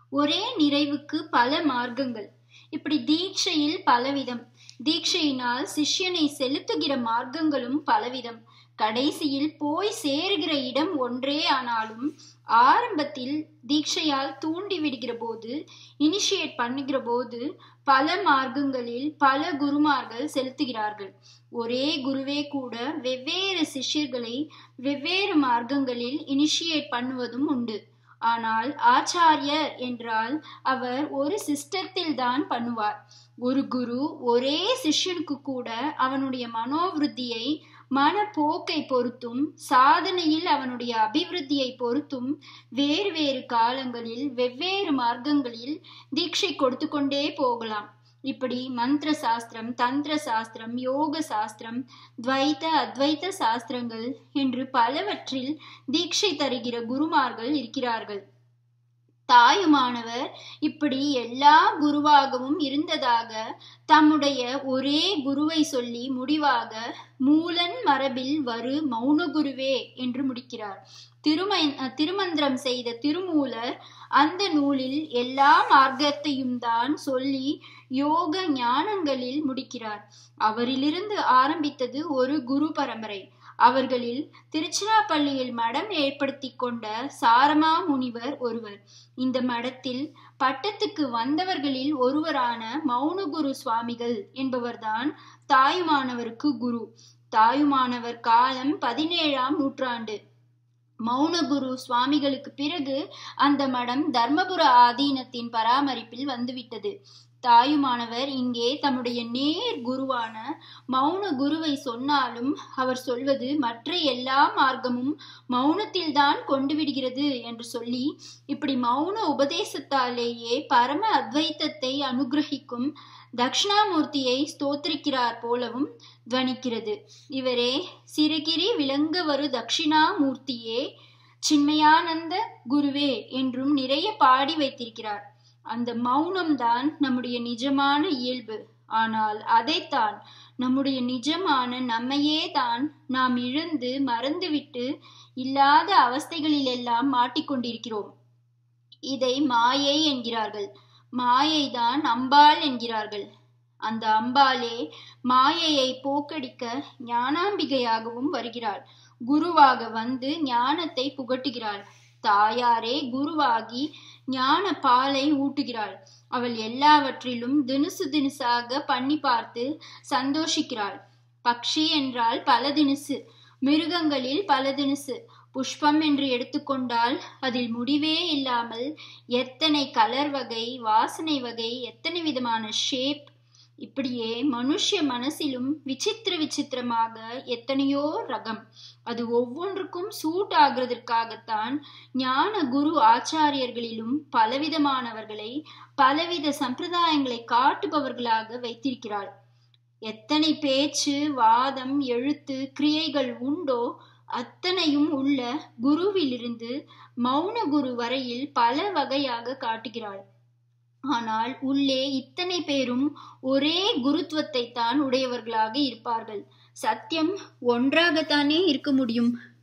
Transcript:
ஒரே நிறைவுக்கு பல மார்க்கங்கள் இப்படி தீட்சையில் பலவிதம் தீட்சையினால் சிஷ்யனை செலுத்துகிற மார்க்கங்களும் பலவிதம் கடைசியில் போய் சேருகிற இடம் ஒன்றே ஆனாலும் ஆரம்பத்தில் தீட்சையால் தூண்டி விடுகிற போது இனிஷியேட் பண்ணுகிற போது பல மார்க்கங்களில் பல குருமார்கள் செலுத்துகிறார்கள் ஒரே குருவே கூட வெவ்வேறு சிஷ்யர்களை வெவ்வேறு மார்க்கங்களில் இனிஷியேட் பண்ணுவதும் உண்டு ஆனால் ஆச்சாரியர் என்றால் அவர் ஒரு சிஸ்டத்தில் தான் பண்ணுவார் ஒரு குரு ஒரே சிஷ்யனுக்கு கூட அவனுடைய மனோவிருத்தியை மனப்போக்கை பொறுத்தும் சாதனையில் அவனுடைய அபிவிருத்தியை பொறுத்தும் வேறு வேறு காலங்களில் வெவ்வேறு மார்க்கங்களில் தீட்சை கொடுத்து கொண்டே போகலாம் இப்படி மந்திர சாஸ்திரம் தந்திர சாஸ்திரம் யோக சாஸ்திரம் துவைத்த அத்வைத்த சாஸ்திரங்கள் என்று பலவற்றில் தீட்சை தருகிற குருமார்கள் இருக்கிறார்கள் தாயுமானவர் இப்படி எல்லா குருவாகவும் இருந்ததாக தம்முடைய ஒரே குருவை சொல்லி முடிவாக மூலன் மரபில் வரு மௌன குருவே என்று முடிக்கிறார் திருமை திருமந்திரம் செய்த திருமூலர் அந்த நூலில் எல்லா மார்க்கத்தையும் தான் சொல்லி யோக ஞானங்களில் முடிக்கிறார் அவரிலிருந்து ஆரம்பித்தது ஒரு குரு பரம்பரை அவர்களில் திருச்சிராப்பள்ளியில் மடம் ஏற்படுத்தி கொண்ட சாரமா முனிவர் ஒருவர் இந்த மடத்தில் பட்டத்துக்கு வந்தவர்களில் ஒருவரான மௌனகுரு சுவாமிகள் என்பவர்தான் தாயுமானவருக்கு குரு தாயுமானவர் காலம் பதினேழாம் நூற்றாண்டு மௌனகுரு சுவாமிகளுக்கு பிறகு அந்த மடம் தர்மபுர ஆதீனத்தின் பராமரிப்பில் வந்துவிட்டது தாயுமானவர் இங்கே தம்முடைய நேர் குருவான மௌன குருவை சொன்னாலும் அவர் சொல்வது மற்ற எல்லா மார்க்கமும் மௌனத்தில்தான் கொண்டு விடுகிறது என்று சொல்லி இப்படி மௌன உபதேசத்தாலேயே பரம அத்வைத்தத்தை அனுகிரகிக்கும் தக்ஷணாமூர்த்தியை ஸ்தோத்திரிக்கிறார் போலவும் துவனிக்கிறது இவரே சிறுகிரி விளங்க வரு தட்சிணாமூர்த்தியே சின்மயானந்த குருவே என்றும் நிறைய பாடி வைத்திருக்கிறார் அந்த மௌனம்தான் நம்முடைய நிஜமான இயல்பு ஆனால் அதைத்தான் நம்முடைய நிஜமான நம்மையே தான் நாம் இழந்து மறந்துவிட்டு இல்லாத அவஸ்தைகளிலெல்லாம் மாட்டிக்கொண்டிருக்கிறோம் இதை மாயை என்கிறார்கள் மாயைதான் அம்பாள் என்கிறார்கள் அந்த அம்பாளே மாயையை போக்கடிக்க ஞானாம்பிகையாகவும் வருகிறாள் குருவாக வந்து ஞானத்தை புகட்டுகிறாள் தாயாரே குருவாகி ஞான பாலை ஊட்டுகிறாள் அவள் எல்லாவற்றிலும் தினுசு தினுசாக பண்ணி பார்த்து சந்தோஷிக்கிறாள் பக்ஷி என்றால் பல தினுசு மிருகங்களில் பல தினுசு புஷ்பம் என்று எடுத்துக்கொண்டால் அதில் முடிவே இல்லாமல் எத்தனை கலர் வகை வாசனை வகை எத்தனை விதமான ஷேப் இப்படியே மனுஷ மனசிலும் விசித்திர விசித்திரமாக எத்தனையோ ரகம் அது ஒவ்வொன்றுக்கும் சூட் ஆகிறதற்காகத்தான் ஞான குரு ஆச்சாரியர்களிலும் பலவிதமானவர்களை பலவித சம்பிரதாயங்களை காட்டுபவர்களாக வைத்திருக்கிறாள் எத்தனை பேச்சு வாதம் எழுத்து கிரியைகள் உண்டோ அத்தனையும் உள்ள குருவிலிருந்து மௌன குரு வரையில் பல வகையாக காட்டுகிறாள் ஆனால் உள்ளே இத்தனை பேரும் ஒரே குருத்துவத்தை தான் உடையவர்களாக இருப்பார்கள் சத்தியம் ஒன்றாகத்தானே இருக்க முடியும்